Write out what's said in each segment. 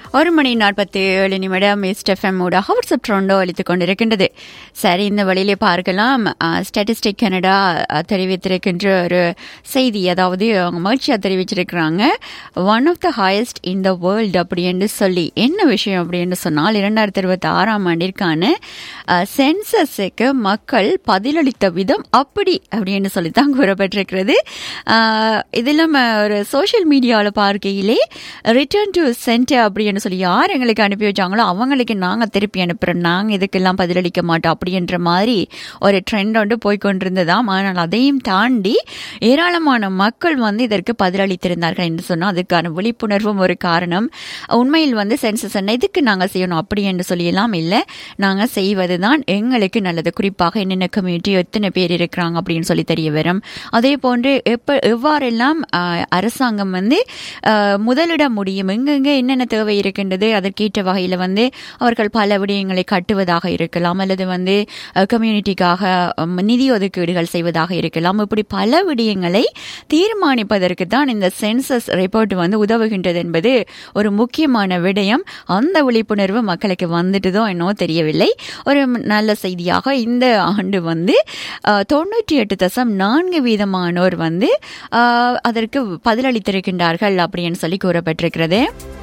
ஒரு மணி நாற்பத்தி ஏழு நிமிடம் எஸ்டெஃப்எம் ஊடாக வாட்ஸ்அப் ட்ரோண்டோ அளித்துக் கொண்டிருக்கின்றது சரி இந்த வழியிலே பார்க்கலாம் ஸ்டாட்டிஸ்டிக் கனடா அஹ், தெரிவித்திருக்கின்ற ஒரு செய்தி அதாவது அவங்க மகிழ்ச்சியாக தெரிவிச்சிருக்கிறாங்க one of the highest in the world அப்படின்னு சொல்லி என்ன விஷயம் அப்படின்னு சொன்னால் இரண்டாயிரத்தி இருபத்தி ஆறாம் ஆண்டிற்கான சென்சஸுக்கு மக்கள் பதிலளித்த விதம் அப்படி அப்படின்னு சொல்லி தான் கூறப்பட்டிருக்கிறது அஹ், இதில் நம்ம ஒரு சோஷியல் மீடியாவில் பார்க்கையிலே ரிட்டர்ன் டு சென்டர் அப்படின்னு சொல்லி யார் எங்களுக்கு அனுப்பி வச்சாங்களோ அவங்களுக்கு நாங்கள் திருப்பி அனுப்புகிறோம் நாங்கள் இதுக்கெல்லாம் பதிலளிக்க மாட்டோம் அப்படின்ற மாதிரி ஒரு ட்ரெண்ட் வந்து போய்கொண்டிருந்ததாம் ஆனால் அதையும் தாண்டி ஏராளமான மக்கள் வந்து இதற்கு பதிலளித்திருந்தார்கள் என்று சொன்னால் அதுக்கான விழிப்புணர்வும் ஒரு காரணம் உண்மையில் வந்து சென்சஸ் என்ன இதுக்கு நாங்கள் செய்யணும் அப்படி என்று சொல்லியெல்லாம் இல்லை நாங்கள் செய்வது தான் எங்களுக்கு நல்லது குறிப்பாக என்னென்ன கம்யூனிட்டி எத்தனை பேர் இருக்கிறாங்க அப்படின்னு சொல்லி தெரிய வரும் அதே போன்று எப்ப எவ்வாறெல்லாம் ஆஹ், அரசாங்கம் வந்து ஆஹ், முதலிட முடியும் எங்கெங்கே என்னென்ன தேவை இருக்கின்றது அதற்கேற்ற வகையில் வந்து அவர்கள் பல விடயங்களை கட்டுவதாக இருக்கலாம் அல்லது வந்து கம்யூனிட்டிக்காக நிதி ஒதுக்கீடுகள் செய்வதாக இருக்கலாம் இப்படி பல விடயங்களை தீர்மானிப்பதற்கு தான் இந்த சென்சஸ் ரிப்போர்ட் வந்து உதவுகின்றது என்பது ஒரு முக்கியமான விடயம் அந்த விழிப்புணர்வு மக்களுக்கு வந்துட்டுதோ என்னவோ தெரியவில்லை ஒரு நல்ல செய்தியாக இந்த ஆண்டு வந்து அஹ், தொண்ணூற்றி எட்டு தசம் நான்கு வீதமானோர் வந்து அஹ், அதற்கு பதிலளித்திருக்கின்றார்கள் அப்படின்னு சொல்லி கூறப்பட்டிருக்கிறது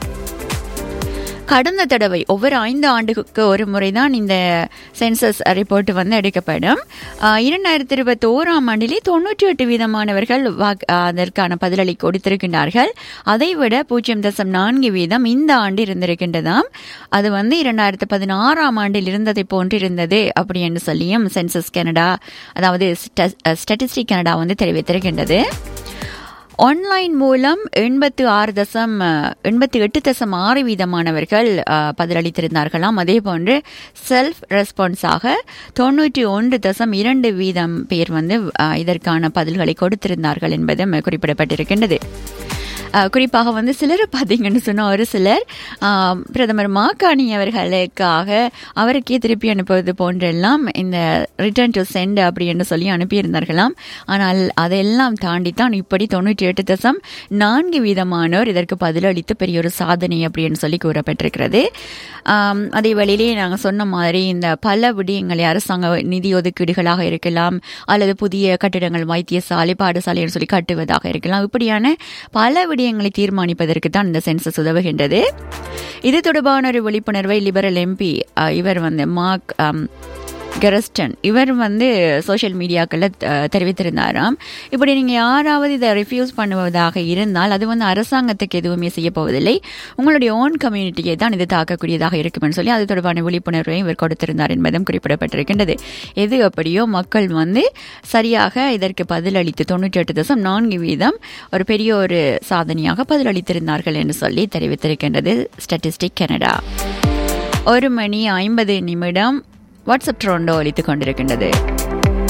கடந்த தடவை ஒவ்வொரு ஐந்து ஆண்டுக்கு ஒரு முறை தான் இந்த சென்சஸ் ரிப்போர்ட் வந்து எடுக்கப்படும் ஆஹ் இரண்டாயிரத்தி இருபத்தி ஓராம் ஆண்டிலே தொண்ணூற்றி எட்டு வீதமானவர்கள் வாக்- ஆஹ் அதற்கான பதிலளி கொடுத்திருக்கின்றார்கள் அதைவிட பூஜ்ஜியம் தசம் நான்கு வீதம் இந்த ஆண்டு இருந்திருக்கின்றதாம் அது வந்து இரண்டாயிரத்து பதினாறாம் ஆண்டில் இருந்ததை போன்று இருந்தது அப்படி என்று சொல்லியும் சென்சஸ் கனடா அதாவது ஸ்டாட்டிஸ்டிக் கனடா வந்து தெரிவித்திருக்கின்றது ஆன்லைன் மூலம் எண்பத்து ஆறு தசம் எண்பத்தி எட்டு தசம் ஆறு வீதமானவர்கள் அஹ், பதிலளித்திருந்தார்களாம் அதே போன்று செல்ஃப் ரெஸ்பான்ஸாக தொண்ணூற்றி ஒன்று தசம் இரண்டு வீதம் பேர் வந்து அஹ், இதற்கான பதில்களை கொடுத்திருந்தார்கள் என்பதும் குறிப்பிடப்பட்டிருக்கின்றது அஹ், குறிப்பாக வந்து சிலர் பார்த்தீங்கன்னு சொன்னால் ஒரு சிலர் ஆஹ், பிரதமர் மாக்காணி அவர்களுக்காக அவருக்கே திருப்பி அனுப்புவது போன்றெல்லாம் இந்த ரிட்டர்ன் டு சென்ட் அப்படின்னு சொல்லி அனுப்பியிருந்தார்களாம் ஆனால் அதையெல்லாம் தாண்டித்தான் இப்படி தொண்ணூற்றி எட்டு தசம் நான்கு வீதமானோர் இதற்கு பதிலளித்து பெரிய ஒரு சாதனை அப்படின்னு சொல்லி கூறப்பட்டிருக்கிறது ஆம், அதே வழியிலே நாங்கள் சொன்ன மாதிரி இந்த பல விடயங்களை அரசாங்க நிதி ஒதுக்கீடுகளாக இருக்கலாம் அல்லது புதிய கட்டிடங்கள் வைத்தியசாலை பாடசாலைன்னு சொல்லி கட்டுவதாக இருக்கலாம் இப்படியான பல விடயங்களை தீர்மானிப்பதற்கு தான் இந்த சென்சஸ் உதவுகின்றது இது தொடர்பான ஒரு விழிப்புணர்வை லிபரல் எம்பி இவர் வந்து மார்க் ஆம், கெரஸ்டன் இவர் வந்து சோஷியல் மீடியாக்களில் தெரிவித்திருந்தாராம் இப்படி நீங்கள் யாராவது இதை ரிஃப்யூஸ் பண்ணுவதாக இருந்தால் அது வந்து அரசாங்கத்துக்கு எதுவுமே செய்ய போவதில்லை உங்களுடைய ஓன் கம்யூனிட்டியை தான் இது தாக்கக்கூடியதாக இருக்கும்னு சொல்லி அது தொடர்பான விழிப்புணர்வை இவர் கொடுத்திருந்தார் என்பதும் குறிப்பிடப்பட்டிருக்கின்றது எது அப்படியோ மக்கள் வந்து சரியாக இதற்கு பதிலளித்து தொண்ணூற்றி எட்டு தசம் நான்கு வீதம் ஒரு பெரிய ஒரு சாதனையாக பதிலளித்திருந்தார்கள் என்று சொல்லி தெரிவித்திருக்கின்றது ஸ்டாட்டிஸ்டிக் கனடா ஒரு மணி ஐம்பது நிமிடம் வாட்ஸ்அப் ட்ரோண்டோ ஒலித்துக் கொண்டிருக்கின்றது